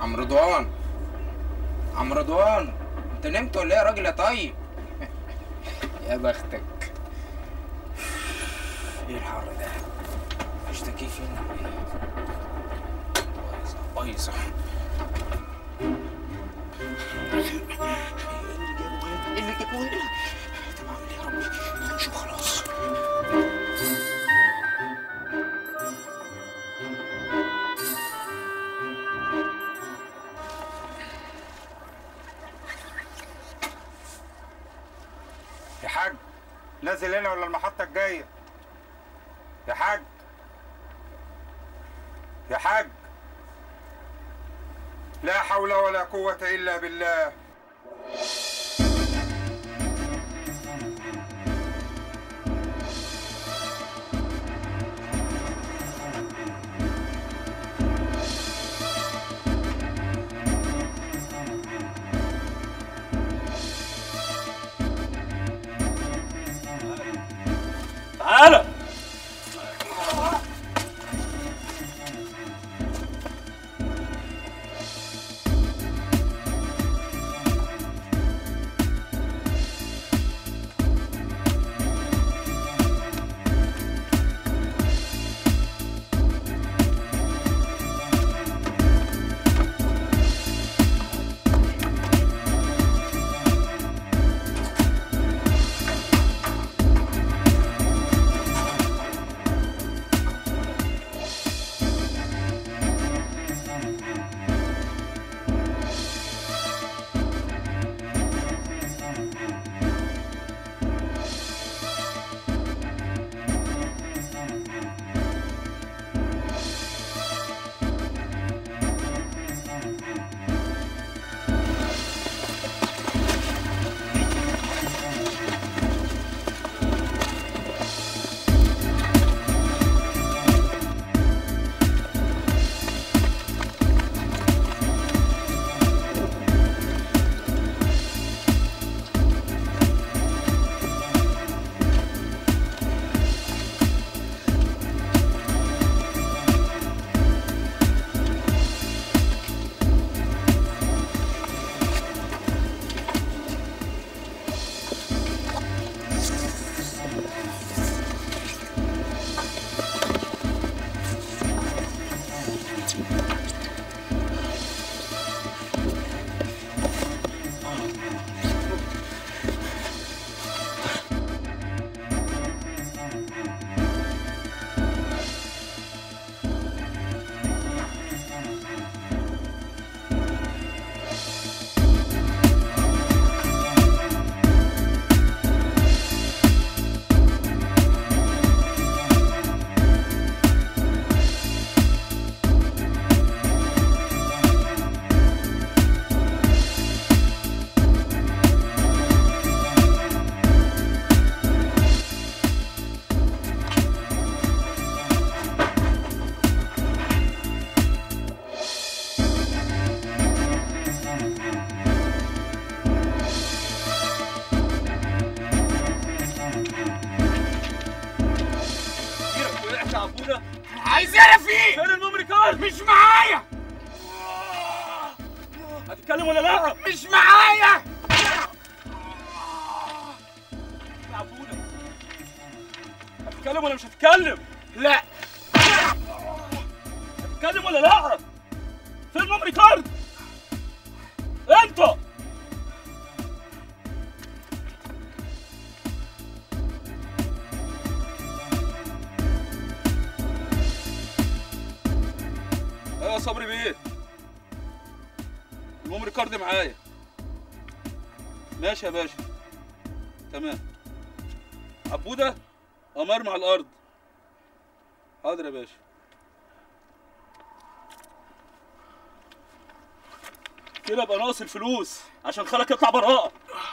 عم رضوان عم رضوان انت نمت ولا ايه يا راجل يا طيب يا بختك ايه الحر ده مفيش تكييف هنا ولا ايه بايظه بايظه ايه اللي جابه هنا طب اعمل ايه يا ربي نشوف خلاص يا حاج نازل هنا ولا المحطة الجاية؟ يا حاج يا حاج لا حول ولا قوة إلا بالله تعالى وقعت يا عبودة عايز اعرف ايه فين الميموري كارد مش معايا هتتكلم ولا لا مش معايا يا عبودة هتتكلم ولا مش هتتكلم لا هتتكلم ولا لا فين الميموري كارد انت ايوه يا صبري بيه الميموري كارد معايا ماشي يا باشا تمام عبوده قمر مع الارض حاضر يا باشا كده ابقى ناقص الفلوس عشان خالك يطلع براءة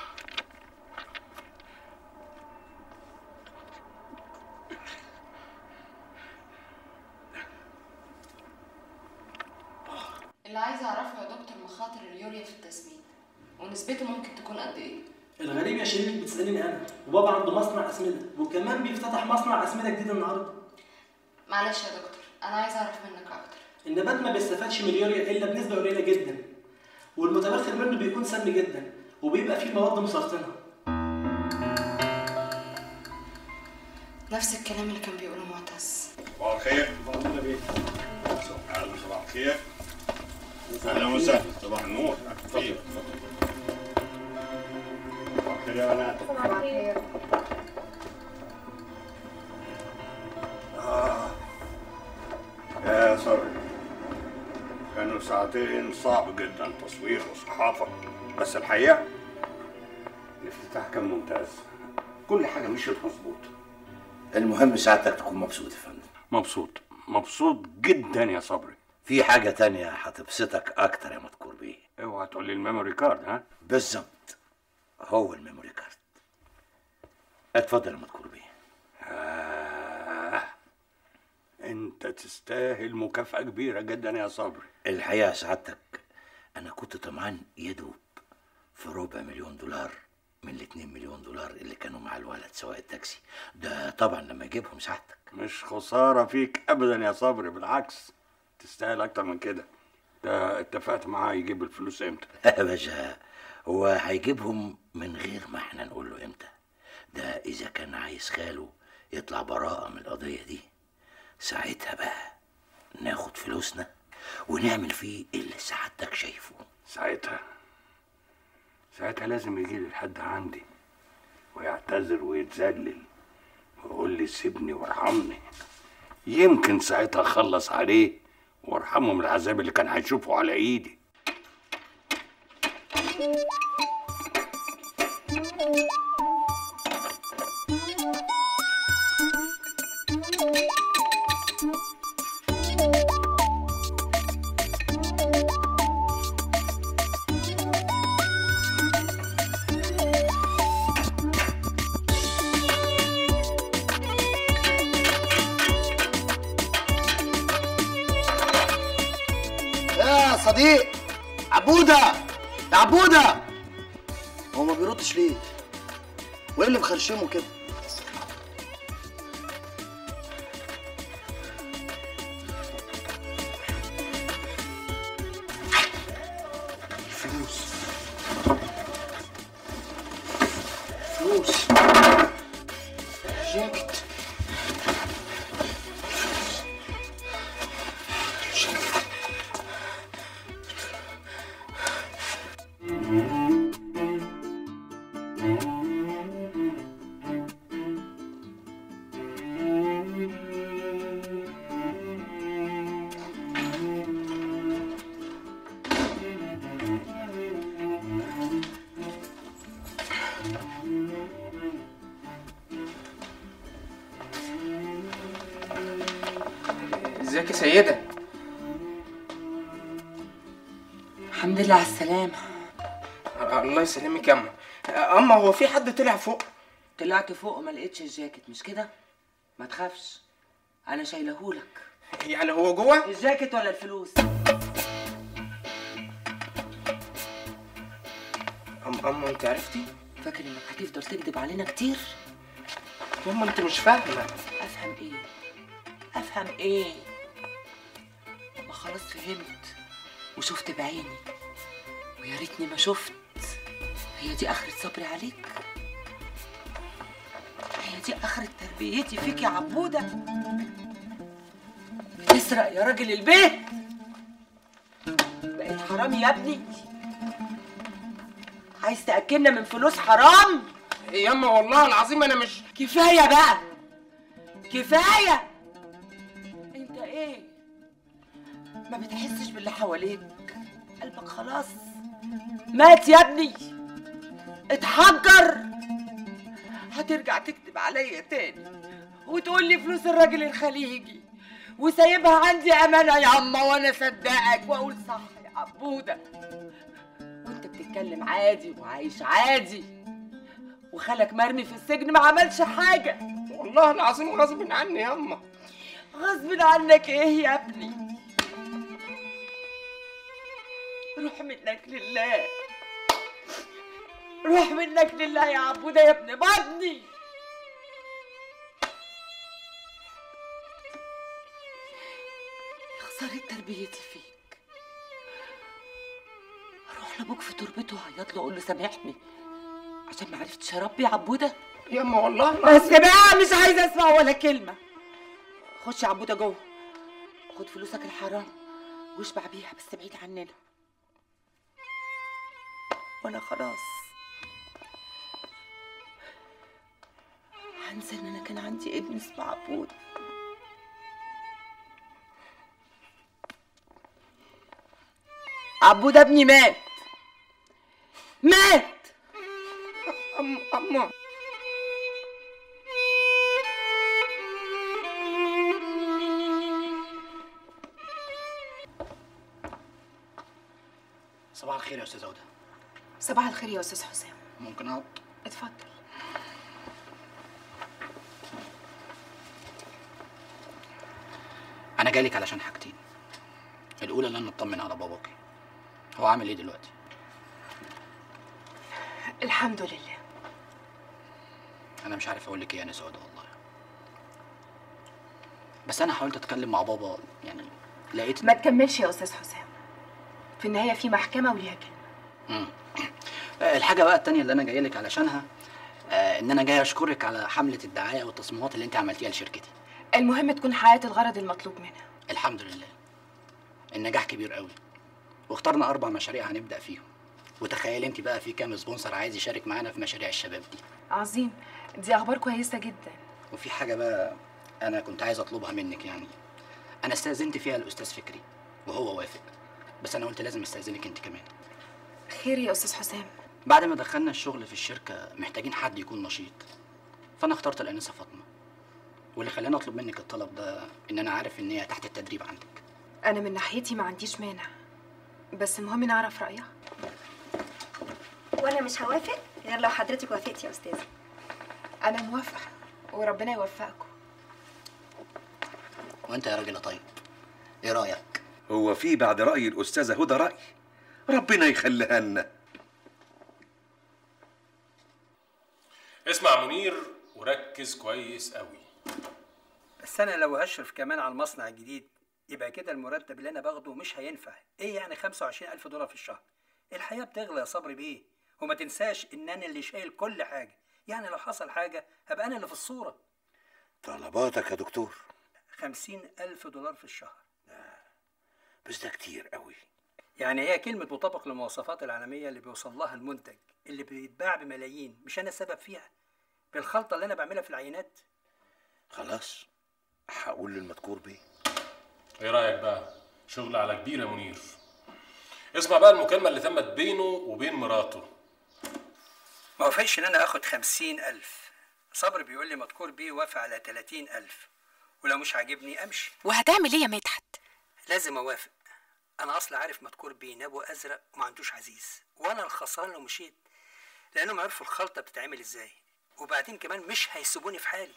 اللي عايزه اعرفه يا دكتور مخاطر اليوريا في التسمين ونسبته ممكن تكون قد ايه الغريب يا شريف بتسألني أنا وبابا عنده مصنع أسمدة وكمان بيفتتح مصنع أسمدة جديد النهاردة معلش يا دكتور انا عايزه اعرف منك اكتر النبات ما بيستفادش من اليوريا الا بنسبه قليله جدا والمتبخر منه بيكون سام جدا وبيبقى فيه مواد مسرطنه نفس الكلام اللي كان بيقوله معتز صباح الخير اهلا صباح الخير اهلا وسهلا صباح النور تفضل صباح الخير يا بنات آه. يا صبري كانوا ساعتين صعب جدا تصوير وصحافة بس الحقيقة الافتتاح كان ممتاز كل حاجة مشيت مظبوط المهم ساعتك تكون مبسوط يا فندم مبسوط مبسوط جدا يا صبري في حاجة تانية هتبسطك أكتر يا مذكور بيه اوعى تقول لي الميموري كارد ها بالظبط هو الميموري كارد اتفضل يا مذكور بيه آه. انت تستاهل مكافأة كبيرة جدا يا صبري الحقيقة سعادتك أنا كنت طمعان يدوب في ربع مليون دولار من الاتنين مليون دولار اللي كانوا مع الولد سواق التاكسي ده طبعا لما يجيبهم سعادتك مش خسارة فيك ابدا يا صبري بالعكس تستاهل اكتر من كده ده اتفقت معاه يجيب الفلوس امتى يا باشا هو هيجيبهم من غير ما احنا نقول له امتى ده اذا كان عايز خاله يطلع براءة من القضية دي ساعتها بقى ناخد فلوسنا ونعمل فيه اللي سعادتك شايفه ساعتها ساعتها لازم يجي لي لحد عندي ويعتذر ويتذلل ويقول لي سيبني وارحمني يمكن ساعتها اخلص عليه وارحمه من العذاب اللي كان هيشوفه على ايدي يا صديق عبودة يا عبودة هو ما بيردش ليه؟ وايه اللي مخرشمه كده؟ فلوس فلوس جاكيت جاكيت ازيك يا سيدة الحمد لله على السلامة آه، الله يسلمك يا اما آه، اما هو في حد طلع فوق طلعت فوق وما لقيتش الجاكيت مش كده؟ ما تخافش أنا شايلهولك يعني هو جوه الجاكيت ولا الفلوس؟ أم اما انت عرفتي فاكر إنك هتفضل تكذب علينا كتير؟ ياما انت مش فاهمة أفهم إيه؟ أفهم إيه؟ ما خلاص فهمت وشفت بعيني ويا ريتني ما شفت هي دي آخرة صبري عليك؟ هي دي آخرة تربيتي فيك يا عبودة؟ بتسرق يا راجل البيت بقيت حرامي يا ابني عايز تأكلنا من فلوس حرام ياما والله العظيم انا مش كفاية بقى كفاية انت ايه ما بتحسش باللي حواليك قلبك خلاص مات يا ابني اتحجر هترجع تكتب عليا تاني وتقول لي فلوس الراجل الخليجي وسايبها عندي امانه يا اما وانا اصدقك واقول صح يا عبوده وانت بتتكلم عادي وعايش عادي وخالك مرمي في السجن ما عملش حاجه والله العظيم غصب عني ياما غصب عنك ايه يا ابني روح منك لله روح منك لله يا عبودة يا ابن بطني أثرت تربيتي فيك أروح لأبوك في تربته وأعيط له أقول له سامحني عشان ما عرفتش أربي عبودة يما والله ما بس بقى مش عايزة أسمع ولا كلمة خش يا عبودة جوه خد فلوسك الحرام واشبع بيها بس بعيد عننا وأنا خلاص هنسى إن أنا كان عندي ابن اسمه عبود عبود ابني مات مات أم أما صباح الخير يا استاذ هدى صباح الخير يا استاذ حسام ممكن اقعد اتفضل انا جايلك علشان حاجتين الاولى ان انا اطمن على باباكي هو عامل ايه دلوقتي الحمد لله انا مش عارف اقول لك ايه يا نسا هدى والله بس انا حاولت اتكلم مع بابا يعني لقيت ما تكملش يا استاذ حسام في النهايه في محكمه وليها كلمه مم. آه، الحاجه بقى التانية اللي انا جاي لك علشانها آه، ان انا جاي اشكرك على حمله الدعايه والتصميمات اللي انت عملتيها لشركتي المهم تكون حققت الغرض المطلوب منها الحمد لله النجاح كبير قوي واخترنا اربع مشاريع هنبدا فيهم وتخيل انت بقى في كام سبونسر عايز يشارك معانا في مشاريع الشباب دي عظيم دي اخبار كويسه جدا وفي حاجه بقى انا كنت عايز اطلبها منك يعني انا استاذنت فيها الاستاذ فكري وهو وافق بس انا قلت لازم استاذنك انت كمان خير يا استاذ حسام بعد ما دخلنا الشغل في الشركه محتاجين حد يكون نشيط فانا اخترت الانسه فاطمه واللي خلاني اطلب منك الطلب ده ان انا عارف ان هي تحت التدريب عندك انا من ناحيتي ما عنديش مانع بس المهم نعرف رايها وانا مش هوافق غير لو حضرتك وافقتي يا استاذه انا موافقه وربنا يوفقكم وانت يا راجل يا طيب ايه رايك هو في بعد رأي الأستاذة هدى رأي ربنا يخليها لنا اسمع منير وركز كويس قوي بس انا لو هشرف كمان على المصنع الجديد يبقى كده المرتب اللي انا باخده مش هينفع ايه يعني 25 الف دولار في الشهر الحياه بتغلى يا صبري بيه وما تنساش ان انا اللي شايل كل حاجه يعني لو حصل حاجه هبقى انا اللي في الصوره طلباتك يا دكتور 50 الف دولار في الشهر بس ده كتير قوي يعني هي كلمة مطابق للمواصفات العالمية اللي بيوصل لها المنتج اللي بيتباع بملايين مش أنا السبب فيها بالخلطة اللي أنا بعملها في العينات خلاص هقول للمذكور بيه ايه رايك بقى شغل على كبير يا منير اسمع بقى المكالمه اللي تمت بينه وبين مراته ما وافقش إن أنا آخد 50 ألف صبري بيقول لي مذكور بيه وافق على 30 ألف ولو مش عاجبني أمشي وهتعمل ايه يا مدحت لازم أوافق أنا أصلا عارف مذكور بيه نابو أزرق وما عندوش عزيز وأنا الخسران لو مشيت لأنهم عرفوا الخلطة بتتعمل إزاي وبعدين كمان مش هيسيبوني في حالي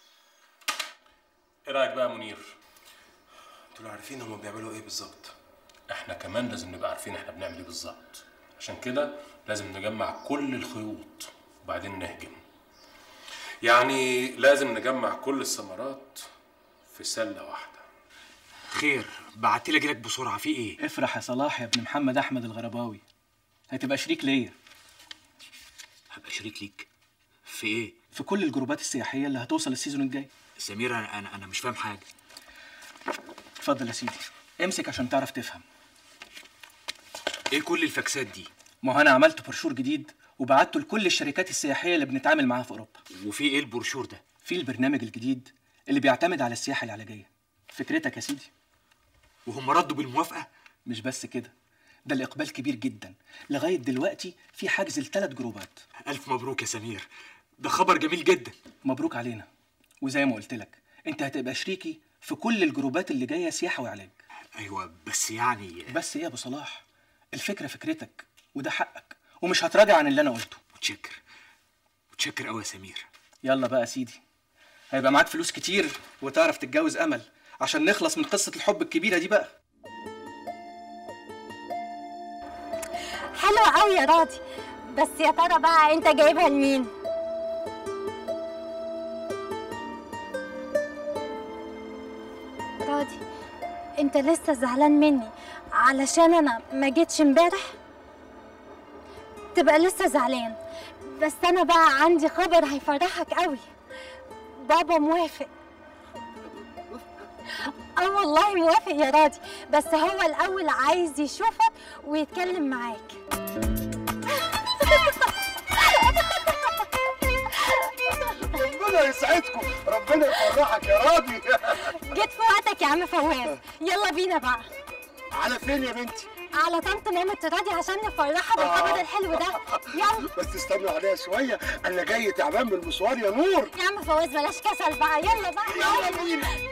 ايه رايك بقى يا منير دول عارفين هما بيعملوا ايه بالظبط احنا كمان لازم نبقى عارفين احنا بنعمل ايه بالظبط عشان كده لازم نجمع كل الخيوط وبعدين نهجم يعني لازم نجمع كل الثمرات في سله واحده خير بعت لي لك بسرعه في ايه افرح يا صلاح يا ابن محمد احمد الغرباوي هتبقى شريك ليا هبقى شريك ليك في ايه في كل الجروبات السياحيه اللي هتوصل السيزون الجاي سمير انا انا, أنا مش فاهم حاجه اتفضل يا سيدي امسك عشان تعرف تفهم ايه كل الفاكسات دي ما هو انا عملت برشور جديد وبعته لكل الشركات السياحيه اللي بنتعامل معاها في اوروبا وفي ايه البروشور ده في البرنامج الجديد اللي بيعتمد على السياحه العلاجيه فكرتك يا سيدي وهم ردوا بالموافقه مش بس كده ده الاقبال كبير جدا لغايه دلوقتي في حجز لثلاث جروبات الف مبروك يا سمير ده خبر جميل جدا مبروك علينا وزي ما قلت لك انت هتبقى شريكي في كل الجروبات اللي جايه سياحه وعلاج ايوه بس يعني بس ايه يا ابو صلاح الفكره فكرتك وده حقك ومش هتراجع عن اللي انا قلته متشكر متشكر قوي يا سمير يلا بقى يا سيدي هيبقى معاك فلوس كتير وتعرف تتجوز امل عشان نخلص من قصه الحب الكبيره دي بقى حلوة قوي يا راضي بس يا ترى بقى انت جايبها لمين راضي انت لسه زعلان مني علشان انا ما جيتش امبارح تبقى لسه زعلان بس انا بقى عندي خبر هيفرحك قوي بابا موافق اه والله موافق يا راضي بس هو الاول عايز يشوفك ويتكلم معاك ربنا يسعدكم ربنا يفرحك يا راضي جيت في وقتك يا عم فواز يلا بينا بقى على فين يا بنتي على طنط مامة راضي عشان نفرحها بالخبر الحلو ده يلا بس استنوا عليا شويه انا جاي تعبان من المشوار يا نور يا عم فواز بلاش كسل بقى يلا بقى يلا بينا